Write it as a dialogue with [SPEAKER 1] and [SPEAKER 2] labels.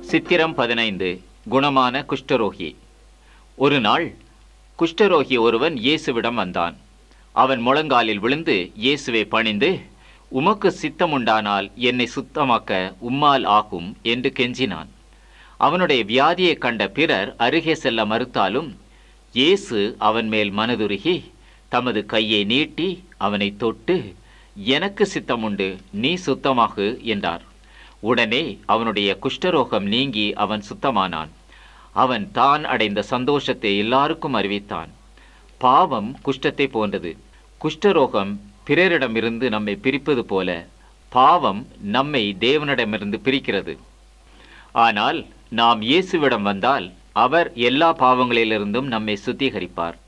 [SPEAKER 1] சித்திரம் பதினைந்து குணமான குஷ்டரோகி ஒரு நாள் குஷ்டரோகி ஒருவன் இயேசுவிடம் வந்தான் அவன் முழங்காலில் விழுந்து இயேசுவை பணிந்து உமக்கு சித்தமுண்டானால் என்னை சுத்தமாக்க உம்மால் ஆகும் என்று கெஞ்சினான் அவனுடைய வியாதியை கண்ட பிறர் அருகே செல்ல மறுத்தாலும் இயேசு அவன் மேல் மனதுருகி தமது கையை நீட்டி அவனை தொட்டு எனக்கு சித்தமுண்டு நீ சுத்தமாகு என்றார் உடனே அவனுடைய குஷ்டரோகம் நீங்கி அவன் சுத்தமானான் அவன் தான் அடைந்த சந்தோஷத்தை எல்லாருக்கும் அறிவித்தான் பாவம் குஷ்டத்தை போன்றது குஷ்டரோகம் பிறரிடமிருந்து நம்மை பிரிப்பது போல பாவம் நம்மை தேவனிடமிருந்து பிரிக்கிறது ஆனால் நாம் இயேசுவிடம் வந்தால் அவர் எல்லா பாவங்களிலிருந்தும் நம்மை சுத்திகரிப்பார்